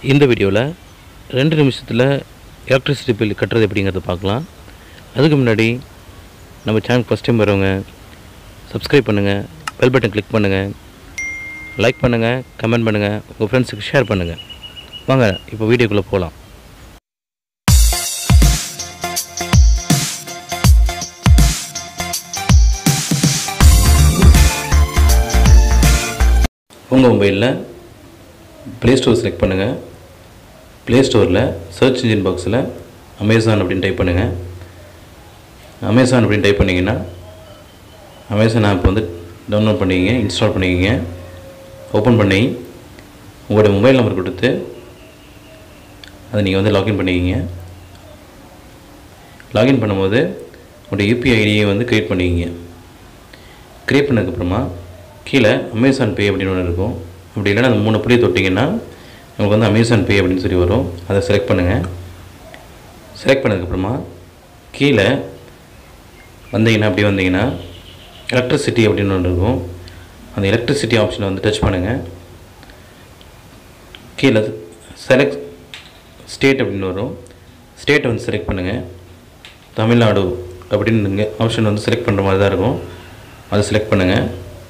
இந்த வீடியோவில் ரெண்டு நிமிஷத்தில் எலக்ட்ரிசிட்டி பில் கட்டுறது எப்படிங்கிறத பார்க்கலாம் அதுக்கு முன்னாடி நம்ம சேனல் ஃபஸ்ட் டைம் வரவங்க சப்ஸ்கிரைப் பண்ணுங்கள் பெல் பட்டன் கிளிக் பண்ணுங்கள் லைக் பண்ணுங்கள் கமெண்ட் பண்ணுங்கள் உங்கள் ஃப்ரெண்ட்ஸுக்கு ஷேர் பண்ணுங்கள் வாங்க இப்போ வீடியோக்குள்ளே போகலாம் உங்கள் மொபைலில் ப்ளே ஸ்டோர் செலக்ட் பண்ணுங்கள் ப்ளே ஸ்டோரில் சர்ச் இன்ஜின் பாக்ஸில் அமேசான் அப்படின்னு டைப் பண்ணுங்கள் அமேசான் அப்படின்னு டைப் பண்ணிங்கன்னா அமேசான் ஆப் வந்து டவுன்லோட் பண்ணிக்கிங்க இன்ஸ்டால் பண்ணிக்கிங்க ஓப்பன் பண்ணி உங்களுடைய மொபைல் நம்பர் கொடுத்து அதை நீங்கள் வந்து லாகின் பண்ணிக்கிங்க லாகின் பண்ணும்போது உங்களுடைய யூபிஐ ஐடியை வந்து க்ரியேட் பண்ணிக்கிங்க க்ரியேட் பண்ணதுக்கப்புறமா கீழே அமேசான் பே அப்படின்னு ஒன்று இருக்கும் அப்படி இல்லைன்னா அந்த மூணு புள்ளி தொட்டிங்கன்னா உங்களுக்கு வந்து அமேசான் பே அப்படின்னு சொல்லி வரும் அதை செலக்ட் பண்ணுங்கள் செலக்ட் பண்ணதுக்கப்புறமா கீழே வந்தீங்கன்னா அப்படி வந்தீங்கன்னா எலக்ட்ரிசிட்டி அப்படின்னு ஒன்று இருக்கும் அந்த எலக்ட்ரிசிட்டி ஆப்ஷனை வந்து டச் பண்ணுங்கள் கீழே செலக்ட் ஸ்டேட் அப்படின்னு வரும் ஸ்டேட்டை வந்து செலக்ட் பண்ணுங்கள் தமிழ்நாடு அப்படின்னு நீங்கள் ஆப்ஷன் வந்து செலக்ட் பண்ணுற மாதிரி தான் இருக்கும் அதை செலக்ட் பண்ணுங்கள்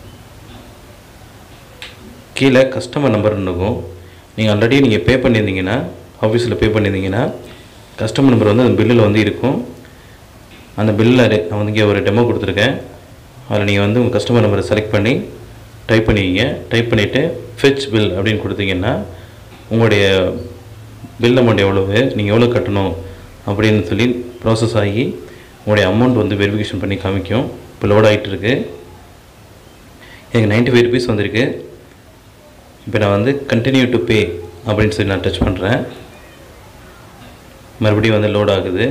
கீழே கஸ்டமர் நம்பர்னு இருக்கும் நீங்கள் ஆல்ரெடி நீங்கள் பே பண்ணியிருந்தீங்கன்னா ஆஃபீஸில் பே பண்ணியிருந்தீங்கன்னா கஸ்டமர் நம்பர் வந்து அந்த பில்லில் வந்து இருக்கும் அந்த பில்லில் நான் வந்து இங்கே ஒரு டெமோ கொடுத்துருக்கேன் அதில் நீங்கள் வந்து உங்கள் கஸ்டமர் நம்பரை செலக்ட் பண்ணி டைப் பண்ணிக்கிங்க டைப் பண்ணிவிட்டு ஃபெச் பில் அப்படின்னு கொடுத்தீங்கன்னா உங்களுடைய பில் அமௌண்ட் எவ்வளவு நீங்கள் எவ்வளோ கட்டணும் அப்படின்னு சொல்லி ப்ராசஸ் ஆகி உங்களுடைய அமௌண்ட் வந்து வெரிஃபிகேஷன் பண்ணி காமிக்கும் இப்போ லோட் ஆகிட்டு இருக்கு எனக்கு நைன்ட்டி ஃபைவ் ருபீஸ் வந்திருக்கு இப்போ நான் வந்து கண்டினியூ டு பே அப்படின்னு சொல்லி நான் டச் பண்ணுறேன் மறுபடியும் வந்து லோட் ஆகுது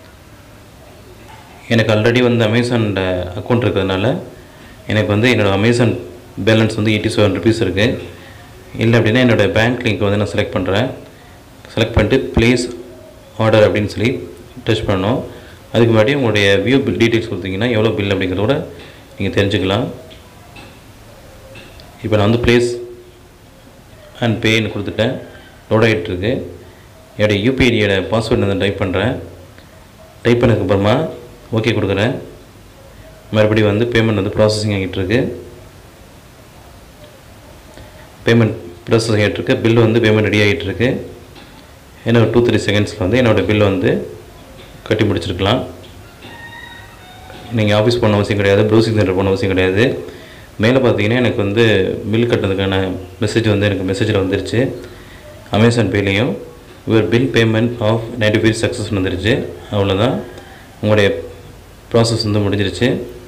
எனக்கு ஆல்ரெடி வந்து அமேசானோட அக்கௌண்ட் இருக்கிறதுனால எனக்கு வந்து என்னோடய அமேசான் பேலன்ஸ் வந்து எயிட்டி செவன் ருபீஸ் இருக்குது இல்லை அப்படின்னா என்னோடய பேங்க் லிங்க் வந்து நான் செலக்ட் பண்ணுறேன் செலக்ட் பண்ணிட்டு ப்ளேஸ் ஆர்டர் அப்படின்னு சொல்லி டச் பண்ணணும் அதுக்கு முன்னாடி உங்களுடைய வியூ பில் டீட்டெயில்ஸ் கொடுத்தீங்கன்னா எவ்வளோ பில் அப்படிங்கிறத கூட நீங்கள் தெரிஞ்சுக்கலாம் இப்போ நான் வந்து ப்ளேஸ் அண்ட் பேன்னு கொடுத்துட்டேன் லோட் ஆகிட்டுருக்கு என்னுடைய யூபிஐடியோட பாஸ்வேர்டு வந்து டைப் பண்ணுறேன் டைப் பண்ணதுக்கப்புறமா ஓகே கொடுக்குறேன் மறுபடியும் வந்து பேமெண்ட் வந்து ப்ராசஸிங் ஆகிட்டுருக்கு பேமெண்ட் ப்ராசஸ் ஆகிட்டுருக்கு பில் வந்து பேமெண்ட் ரெடி ஆகிட்டுருக்கு ஏன்னா ஒரு டூ த்ரீ செகண்ட்ஸில் வந்து என்னோடய பில் வந்து கட்டி முடிச்சிருக்கலாம் நீங்கள் ஆஃபீஸ் போன அவசியம் கிடையாது ப்ரௌசிங் சென்டர் போன அவசியம் கிடையாது மேலே பார்த்தீங்கன்னா எனக்கு வந்து பில் கட்டுறதுக்கான மெசேஜ் வந்து எனக்கு மெசேஜில் வந்துருச்சு அமேசான் பேலையும் your bill payment of ninety five success வந்துருச்சு அவ்வளோதான் உங்களுடைய ப்ராசஸ் வந்து முடிஞ்சிருச்சு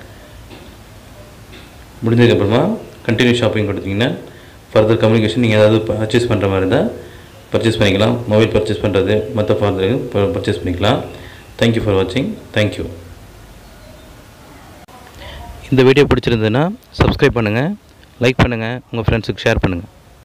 முடிஞ்சதுக்கப்புறமா கண்டினியூ ஷாப்பிங் கொடுத்தீங்கன்னா ஃபர்தர் கம்யூனிகேஷன் நீங்கள் ஏதாவது பர்ச்சேஸ் பண்ணுற மாதிரி இருந்தால் பர்ச்சேஸ் பண்ணிக்கலாம் மொபைல் பர்ச்சேஸ் பண்ணுறது மற்ற ஃபர்தர் பர்ச்சேஸ் பண்ணிக்கலாம் தேங்க்யூ ஃபார் வாட்சிங் தேங்க்யூ இந்த வீடியோ பிடிச்சிருந்ததுன்னா சப்ஸ்கிரைப் பண்ணுங்கள் லைக் பண்ணுங்கள் உங்கள் ஃப்ரெண்ட்ஸுக்கு ஷேர் பண்ணுங்கள்